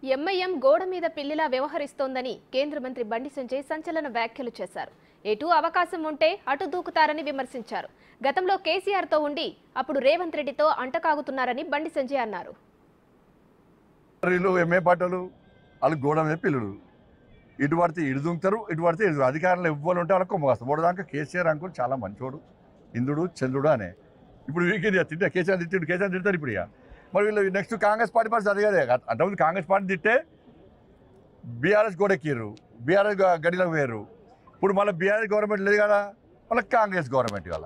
MIM గోడ మీద పిల్లిలా వ్యవహరిస్తోందని కేంద్ర మంత్రి బండి సంజయ్ సంచలన వ్యాఖ్యలు చేశారు ఎటు అవకాశం ఉంటే అటు దూకుతారని విమర్శించారు గతంలో కేసీఆర్తో ఉండి అప్పుడు రేవంత్ రెడ్డితో అంటకాగుతున్నారని బండి సంజయ్ అన్నారు వీళ్ళు ఎంఏ పాటలు వాళ్ళు గోడ మీద పిల్లలు ఇటు పడితే ఇటు దుంకుతారు ఇటు పడితే ఇటు అధికారులు ఇవ్వాలి ఉంటే వాళ్ళకి కొమ్మగాస్తారు మూడు దాకా కేసీఆర్ అంకుల్ చాలా మంచోడు ఇంద్రుడు చంద్రుడు అనే ఇప్పుడు వీరికి తిట్టే కేసీఆర్ తిట్టిడు కేసీఆర్ తిడతారు ఇప్పుడు ఇక మరి వీళ్ళు నెక్స్ట్ కాంగ్రెస్ పార్టీ పరిస్థితి అదే కదా అంతకుముందు కాంగ్రెస్ పార్టీ తిట్టే బీఆర్ఎస్ గోడెక్కిర్రు బీఆర్ఎస్ గడిలోకి వేరు ఇప్పుడు మళ్ళీ బీఆర్ఎస్ గవర్నమెంట్ లేదు కదా మళ్ళీ కాంగ్రెస్ గవర్నమెంట్ కదా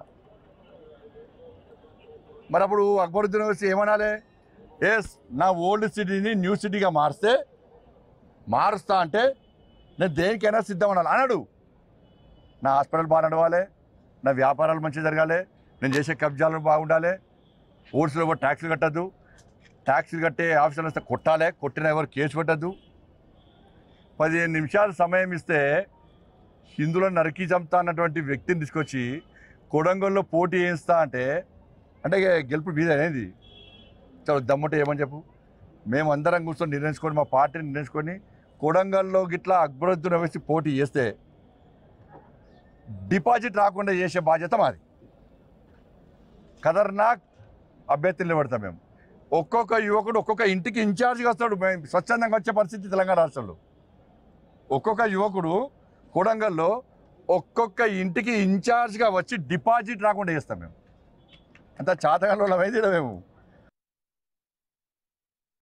మరి అప్పుడు అక్బరుద్దీన్ వచ్చి ఏమనాలి ఎస్ నా ఓల్డ్ సిటీని న్యూ సిటీగా మారిస్తే మారుస్తా అంటే నేను దేనికైనా సిద్ధం అనాలి అన్నాడు నా హాస్పిటల్ బాగా నడవాలి నా వ్యాపారాలు మంచిగా జరగాలి నేను చేసే కబ్జాలు బాగుండాలి ఓట్స్లో కూడా ట్యాక్సులు కట్టద్దు ట్యాక్సులు కట్టే ఆఫీసర్లు వస్తే కొట్టాలి కొట్టిన ఎవరు కేసు పెట్టద్దు పదిహేను నిమిషాలు సమయం ఇస్తే హిందువులను నరికి చంపుతా అన్నటువంటి వ్యక్తిని తీసుకొచ్చి కొడంగల్లో పోటీ చేయిస్తా అంటే అంటే ఇక గెలుపు మీద అనేది చాలా దమ్ముంటే ఏమని చెప్పు మేము అందరం కూర్చొని నిర్ణయించుకొని మా పార్టీని నిర్ణయించుకొని కొడంగల్లో గిట్లా అక్బరుద్దీన్ వేసి పోటీ చేస్తే డిపాజిట్ రాకుండా చేసే బాధ్యత మాది ఖతర్నాక్ అభ్యర్థులు నిలబడతాం మేము ఒక్కొక్క యువకుడు ఒక్కొక్క ఇంటికి ఇన్ఛార్జ్గా వస్తాడు మేము స్వచ్ఛందంగా వచ్చే పరిస్థితి తెలంగాణ రాష్ట్రంలో ఒక్కొక్క యువకుడు కొడంగల్లో ఒక్కొక్క ఇంటికి ఇన్ఛార్జ్గా వచ్చి డిపాజిట్ రాకుండా చేస్తాం మేము అంత చాతగాలో అయింది మేము